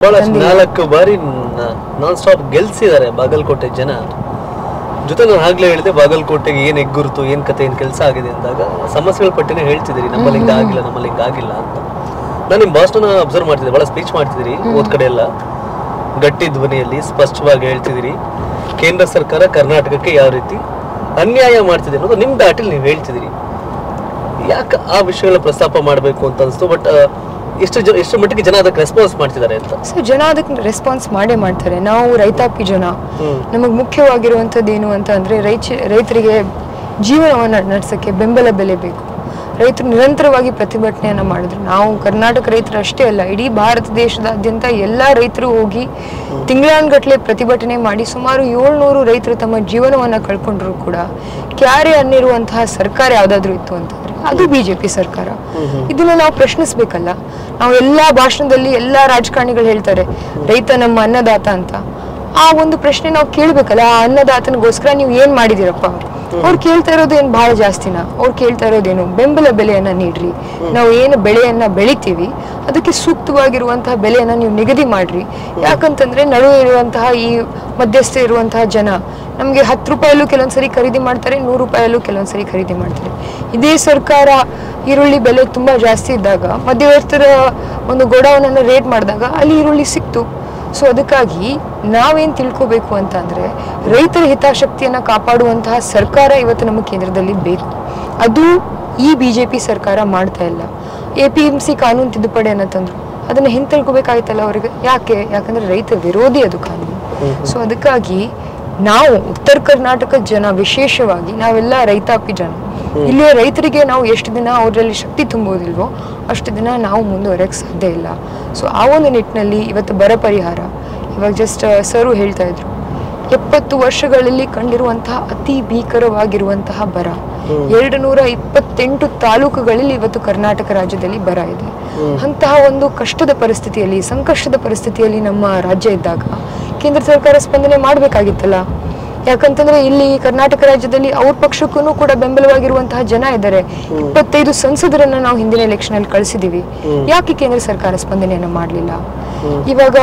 ಬಹಳ ತಂದಿಲ್ಲ. ನಾಲ್ಕು ಬಾರಿ ನಾನ್ ಸ್ಟಾಪ್ ಗೆಲ್ಸಿದ್ದಾರೆ ಬಾಗಲಕೋಟೆ ಜನ ಜೊತೆ ನಾನು ಆಗ್ಲೇ ಹೇಳಿದೆ ಬಾಗಲಕೋಟೆಗೆ ಏನ್ ಹೆಗ್ಗುರುತು ಏನ್ ಕತೆ ಏನ್ ಕೆಲಸ ಆಗಿದೆ ಅಂದಾಗ ಸಮಸ್ಯೆಗಳ ಪಟ್ಟಿನೇ ಹೇಳ್ತಿದ್ದೀರಿ ನಮ್ಮಲ್ಲಿ ಹಿಂಗ ಆಗಿಲ್ಲ ನಮ್ಮಲ್ಲಿ ಹಿಂಗ ಆಗಿಲ್ಲ ಅಂತ ನಾನು ನಿಮ್ ಭಾಷಣ ಅಬ್ಸರ್ವ್ ಮಾಡ್ತಿದ್ದೆ ಬಹಳ ಸ್ಪೀಚ್ ಮಾಡ್ತಿದ್ದೀರಿ ಓದ್ ಕಡೆ ಎಲ್ಲ ಗಟ್ಟಿ ಧ್ವನಿಯಲ್ಲಿ ಸ್ಪಷ್ಟವಾಗಿ ಹೇಳ್ತಿದ್ದೀರಿ ಕೇಂದ್ರ ಸರ್ಕಾರ ಕರ್ನಾಟಕಕ್ಕೆ ಯಾವ ರೀತಿ ಅನ್ಯಾಯ ಮಾಡ್ತಿದೆ ಅನ್ನೋದು ನಿಮ್ ದಾಟಿಲ್ ನೀವು ಹೇಳ್ತಿದ್ದೀರಿ ಯಾಕೆ ಆ ವಿಷಯಗಳ ಪ್ರಸ್ತಾಪ ಮಾಡಬೇಕು ಅಂತ ಅನಿಸ್ತು ಬಟ್ ಎಷ್ಟು ಜನ ಎಷ್ಟು ಮಟ್ಟಿಗೆ ಜನ ಅದಕ್ಕೆ ರೆಸ್ಪಾನ್ಸ್ ಮಾಡ್ತಿದ್ದಾರೆ ಅಂತ ಸೊ ಜನ ಅದಕ್ಕೆ ರೆಸ್ಪಾನ್ಸ್ ಮಾಡೇ ಮಾಡ್ತಾರೆ ನಾವು ರೈತಾಪಿ ಜನ ಹ್ಮ್. ನಮಗೆ ಮುಖ್ಯವಾಗಿರುವಂಥದ್ದು ಏನು ಅಂತ ಅಂದರೆ ರೈತ ರೈತರಿಗೆ ಜೀವನವನ್ನು ನಡೆಸೋಕ್ಕೆ ಬೆಂಬಲ ಬೆಲೆ ಬೇಕು ರೈತರು ನಿರಂತರವಾಗಿ ಪ್ರತಿಭಟನೆಯನ್ನು ಮಾಡಿದ್ರು ನಾವು ಕರ್ನಾಟಕ ರೈತರು ಅಷ್ಟೇ ಅಲ್ಲ ಇಡೀ ಭಾರತ ದೇಶದಾದ್ಯಂತ ಎಲ್ಲ ರೈತರು ಹೋಗಿ ತಿಂಗಳಾನ್ಗಟ್ಲೆ ಪ್ರತಿಭಟನೆ ಮಾಡಿ ಸುಮಾರು ಏಳ್ನೂರು ರೈತರು ತಮ್ಮ ಜೀವನವನ್ನು ಕಳ್ಕೊಂಡ್ರು ಕೂಡ ಕ್ಯಾರೆ ಅನ್ನಿರುವಂತಹ ಸರ್ಕಾರ ಯಾವುದಾದ್ರೂ ಇತ್ತು ಅಂತಂದ್ರೆ ಅದು ಬಿಜೆಪಿ ಸರ್ಕಾರ ಇದನ್ನ ನಾವು ಪ್ರಶ್ನಿಸ್ಬೇಕಲ್ಲ ನಾವು ಎಲ್ಲಾ ಭಾಷಣದಲ್ಲಿ ಎಲ್ಲಾ ರಾಜಕಾರಣಿಗಳು ಹೇಳ್ತಾರೆ ರೈತ ನಮ್ಮ ಅನ್ನದಾತ ಅಂತ ಆ ಒಂದು ಪ್ರಶ್ನೆ ನಾವು ಕೇಳ್ಬೇಕಲ್ಲ ಆ ಅನ್ನದಾತನಿಗೋಸ್ಕರ ನೀವು ಏನ್ ಮಾಡಿದಿರಪ್ಪ ಅವ್ರು ಕೇಳ್ತಾ ಇರೋದು ಏನ್ ಬಹಳ ಜಾಸ್ತಿನ ಅವ್ರು ಕೇಳ್ತಾ ಇರೋದೇನು ಬೆಂಬಲ ಬೆಲೆಯನ್ನ ನೀಡ್ರಿ ನಾವು ಏನು ಬೆಳೆಯನ್ನ ಬೆಳಿತೀವಿ ಅದಕ್ಕೆ ಸೂಕ್ತವಾಗಿರುವಂತಹ ಬೆಲೆಯನ್ನ ನೀವು ನಿಗದಿ ಮಾಡ್ರಿ ಯಾಕಂತಂದ್ರೆ ನಡುವೆ ಇರುವಂತಹ ಈ ಮಧ್ಯಸ್ಥ ಇರುವಂತಹ ಜನ ನಮಗೆ ಹತ್ತು ರೂಪಾಯಲ್ಲೂ ಕೆಲವೊಂದ್ಸರಿ ಖರೀದಿ ಮಾಡ್ತಾರೆ ನೂರು ರೂಪಾಯಲ್ಲೂ ಕೆಲವೊಂದ್ಸರಿ ಖರೀದಿ ಮಾಡ್ತಾರೆ ಇದೇ ಸರ್ಕಾರ ಈರುಳ್ಳಿ ಬೆಲೆ ತುಂಬಾ ಜಾಸ್ತಿ ಇದ್ದಾಗ ಮಧ್ಯವರ್ತರ ಒಂದು ಗೋಡೌನನ್ನು ರೇಟ್ ಮಾಡಿದಾಗ ಅಲ್ಲಿ ಈರುಳ್ಳಿ ಸಿಕ್ತು ಸೊ ಅದಕ್ಕಾಗಿ ನಾವೇನ್ ತಿಳ್ಕೋಬೇಕು ಅಂತ ಅಂದ್ರೆ ರೈತರ ಹಿತಾಸಕ್ತಿಯನ್ನ ಕಾಪಾಡುವಂತಹ ಸರ್ಕಾರ ಇವತ್ತು ನಮ್ಮ ಕೇಂದ್ರದಲ್ಲಿ ಬೇಕು ಅದು ಈ ಬಿಜೆಪಿ ಸರ್ಕಾರ ಮಾಡ್ತಾ ಇಲ್ಲ ಎ ಪಿ ಎಂ ಸಿ ಕಾನೂನು ತಿದ್ದುಪಡಿಯನ್ನ ತಂದ್ರು ಅದನ್ನ ಹಿಂತೆಳ್ಕೋಬೇಕಾಯ್ತಲ್ಲ ಅವರಿಗೆ ಯಾಕೆ ಯಾಕಂದ್ರೆ ರೈತ ವಿರೋಧಿ ಅದು ಕಾನೂನು ಸೊ ಅದಕ್ಕಾಗಿ ನಾವು ಉತ್ತರ ಕರ್ನಾಟಕ ಜನ ವಿಶೇಷವಾಗಿ ನಾವೆಲ್ಲ ರೈತಾಪಿ ಜನ ಇಲ್ಲಿಯ ರೈತರಿಗೆ ನಾವು ಎಷ್ಟು ದಿನ ಅವರಲ್ಲಿ ಶಕ್ತಿ ತುಂಬೋದಿಲ್ವೋ ಅಷ್ಟು ದಿನ ನಾವು ಮುಂದುವರೆಯಕ್ಕೆ ಸಾಧ್ಯ ಇಲ್ಲ ಸೊ ಆ ಒಂದು ನಿಟ್ಟಿನಲ್ಲಿ ಇವತ್ತು ಬರ ಪರಿಹಾರ ಇವಾಗ ಜಸ್ಟ್ ಸರು ಹೇಳ್ತಾ ಇದ್ರು ಎಪ್ಪತ್ತು ವರ್ಷಗಳಲ್ಲಿ ಕಂಡಿರುವಂತಹ ಅತಿ ಭೀಕರವಾಗಿರುವಂತಹ ಬರ ಎರಡು ನೂರ ಇಪ್ಪತ್ತೆಂಟು ತಾಲೂಕುಗಳಲ್ಲಿ ಇವತ್ತು ಕರ್ನಾಟಕ ರಾಜ್ಯದಲ್ಲಿ ಬರ ಇದೆ ಅಂತಹ ಒಂದು ಕಷ್ಟದ ಪರಿಸ್ಥಿತಿಯಲ್ಲಿ ಸಂಕಷ್ಟದ ಪರಿಸ್ಥಿತಿಯಲ್ಲಿ ನಮ್ಮ ರಾಜ್ಯ ಇದ್ದಾಗ ಕೇಂದ್ರ ಸರ್ಕಾರ ಸ್ಪಂದನೆ ಮಾಡಬೇಕಾಗಿತ್ತಲ್ಲ ಯಾಕಂತಂದ್ರೆ ಇಲ್ಲಿ ಕರ್ನಾಟಕ ರಾಜ್ಯದಲ್ಲಿ ಅವ್ರ ಪಕ್ಷಕ್ಕೂ ಕೂಡ ಬೆಂಬಲವಾಗಿರುವಂತಹ ಜನ ಇದ್ದಾರೆ ಇಪ್ಪತ್ತೈದು ಸಂಸದರನ್ನ ನಾವು ಹಿಂದಿನ ಎಲೆಕ್ಷನ್ ಅಲ್ಲಿ ಕಳಿಸಿದೀವಿ ಯಾಕೆ ಕೇಂದ್ರ ಸರ್ಕಾರ ಸ್ಪಂದನೆಯನ್ನ ಮಾಡಲಿಲ್ಲ ಇವಾಗ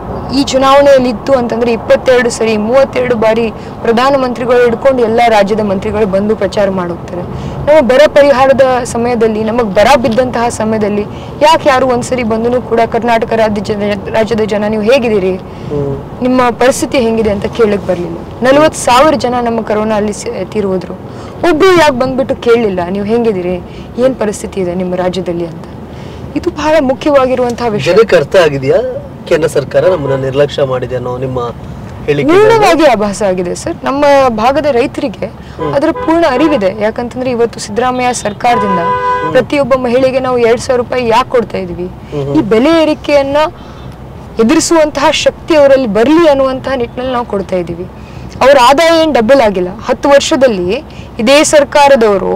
ಈ ಚುನಾವಣೆಯಲ್ಲಿ ಇತ್ತು ಅಂತಂದ್ರೆ ಇಪ್ಪತ್ತೆರಡು ಸರಿ ಮೂವತ್ತೆರಡು ಬಾರಿ ಪ್ರಧಾನಮಂತ್ರಿಗಳು ಹಿಡ್ಕೊಂಡು ಎಲ್ಲ ರಾಜ್ಯದ ಮಂತ್ರಿಗಳು ಬಂದು ಪ್ರಚಾರ ಮಾಡೋಗ್ತಾರೆ ನಮ್ಮ ಬರ ಪರಿಹಾರದ ಸಮಯದಲ್ಲಿ ನಮಗ್ ಬರ ಬಿದ್ದಂತಹ ಸಮಯದಲ್ಲಿ ಯಾಕೆ ಯಾರು ಒಂದ್ಸರಿ ಬಂದನು ಕೂಡ ಕರ್ನಾಟಕ ರಾಜ್ಯ ಜನ ರಾಜ್ಯದ ಜನ ನೀವು ಹೇಗಿದ್ದೀರಿ ನಿಮ್ಮ ಪರಿಸ್ಥಿತಿ ಹೆಂಗಿದೆ ಅಂತ ಕೇಳಕ್ ಬರ್ಲಿಲ್ಲ ನಲವತ್ತು ಸಾವಿರ ಜನ ನಮ್ಮ ಕರೋನಾ ಅಲ್ಲಿ ಸ- ತೀರೋದ್ರು ಒಬ್ರು ಯಾಕೆ ಬಂದ್ಬಿಟ್ಟು ಕೇಳಲಿಲ್ಲ ನೀವು ಹೆಂಗಿದ್ದೀರಿ ಏನ್ ಪರಿಸ್ಥಿತಿ ಇದೆ ನಿಮ್ಮ ರಾಜ್ಯದಲ್ಲಿ ಅಂತ ಇದು ಬಹಳ ಮುಖ್ಯವಾಗಿರುವಂತಹ ವಿಷಯ ಜನಕ್ಕೆ ಅರ್ಥ ಆಗಿದೆಯಾ ಕೇಂದ್ರ ಸರ್ಕಾರ ನಮ್ಮನ್ನ ನಿರ್ಲಕ್ಷ್ಯ ಮಾಡಿದೆ ಅನ್ನೋ ನಿಮ್ಮ ಹೇಳಿಕೆ ಪೂರ್ಣವಾಗಿ ಆಭಾಸ ಆಗಿದೆ ಸರ್ ನಮ್ಮ ಭಾಗದ ರೈತರಿಗೆ ಅದರ ಪೂರ್ಣ ಅರಿವಿದೆ ಯಾಕಂತಂದ್ರೆ ಇವತ್ತು ಸಿದ್ದರಾಮಯ್ಯ ಸರ್ಕಾರದಿಂದ ಪ್ರತಿಯೊಬ್ಬ ಮಹಿಳೆಗೆ ನಾವು ಎರಡ್ ಸಾವಿರ ರೂಪಾಯಿ ಯಾಕೆ ಕೊಡ್ತಾ ಇದೀವಿ ಈ ಬೆಲೆ ಏರಿಕೆಯನ್ನ ಎದುರಿಸುವಂತಹ ಶಕ್ತಿ ಅವರಲ್ಲಿ ಬರಲಿ ಅನ್ನುವಂತಹ ನಿಟ್ಟಿನಲ್ಲಿ ನಾವು ಕೊಡ್ತಾ ಇದ್ದೀವಿ ಅವರ ಆದಾಯ ಏನು ಡಬಲ್ ಆಗಿಲ್ಲ ಹತ್ತು ವರ್ಷದಲ್ಲಿ ಇದೇ ಸರ್ಕಾರದವರು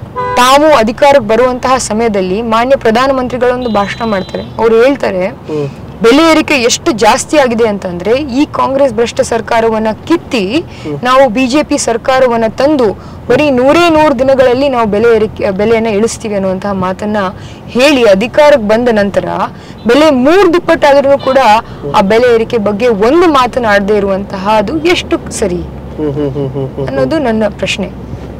ತಾವು ಅಧಿಕಾರಕ್ಕೆ ಬರುವಂತಹ ಸಮಯದಲ್ಲಿ ಮಾನ್ಯ ಪ್ರಧಾನಮಂತ್ರಿಗಳೊಂದು ಭಾಷಣ ಮಾಡ್ತಾರೆ ಅವ್ರು ಹೇಳ್ತಾರೆ ಬೆಲೆ ಏರಿಕೆ ಎಷ್ಟು ಜಾಸ್ತಿ ಆಗಿದೆ ಅಂತಂದ್ರೆ ಈ ಕಾಂಗ್ರೆಸ್ ಭ್ರಷ್ಟ ಸರ್ಕಾರವನ್ನ ಕಿತ್ತಿ ನಾವು ಬಿಜೆಪಿ ಸರ್ಕಾರವನ್ನ ತಂದು ಬರೀ ನೂರೇ ನೂರು ದಿನಗಳಲ್ಲಿ ನಾವು ಬೆಲೆ ಏರಿಕೆ ಬೆಲೆಯನ್ನ ಇಳಿಸ್ತೀವಿ ಅನ್ನುವಂತಹ ಮಾತನ್ನ ಹೇಳಿ ಅಧಿಕಾರಕ್ಕೆ ಬಂದ ನಂತರ ಬೆಲೆ ಮೂರ್ ದುಪ್ಪಟ್ಟಾದ್ರೂ ಕೂಡ ಆ ಬೆಲೆ ಏರಿಕೆ ಬಗ್ಗೆ ಒಂದು ಮಾತನಾಡದೇ ಇರುವಂತಹ ಅದು ಎಷ್ಟು ಸರಿ ಹ್ಮ್ ಹ್ಮ್ ಹ್ಮ್ ಹ್ಮ್ ಹ್ಮ್ ಅನ್ನೋದು ನನ್ನ ಪ್ರಶ್ನೆ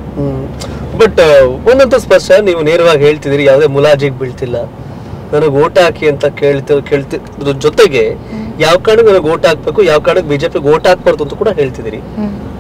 ಬಟ್ ಒಂದಂತೂ ಸ್ಪರ್ಶ ನೀವು ನೇರವಾಗಿ ಹೇಳ್ತಿದ್ದೀರಿ ಯಾವುದೇ ಮುಲಾಜಿಗೆ ಬೀಳ್ತಿಲ್ಲ ನನಗೆ ಓಟ್ ಹಾಕಿ ಅಂತ ಕೇಳ್ತಿ ಕೇಳ್ತಿದ್ರ ಜೊತೆಗೆ ಯಾವ ಕಾರಣಕ್ಕೆ ನನಗೆ ಓಟ್ ಹಾಕ್ಬೇಕು ಯಾವ ಕಾರಣಕ್ಕೆ ಬಿಜೆಪಿ ಓಟ್ ಹಾಕ್ಬಾರ್ದು ಅಂತ ಕೂಡ ಹೇಳ್ತಿದ್ದೀರಿ ಹ್ಮ್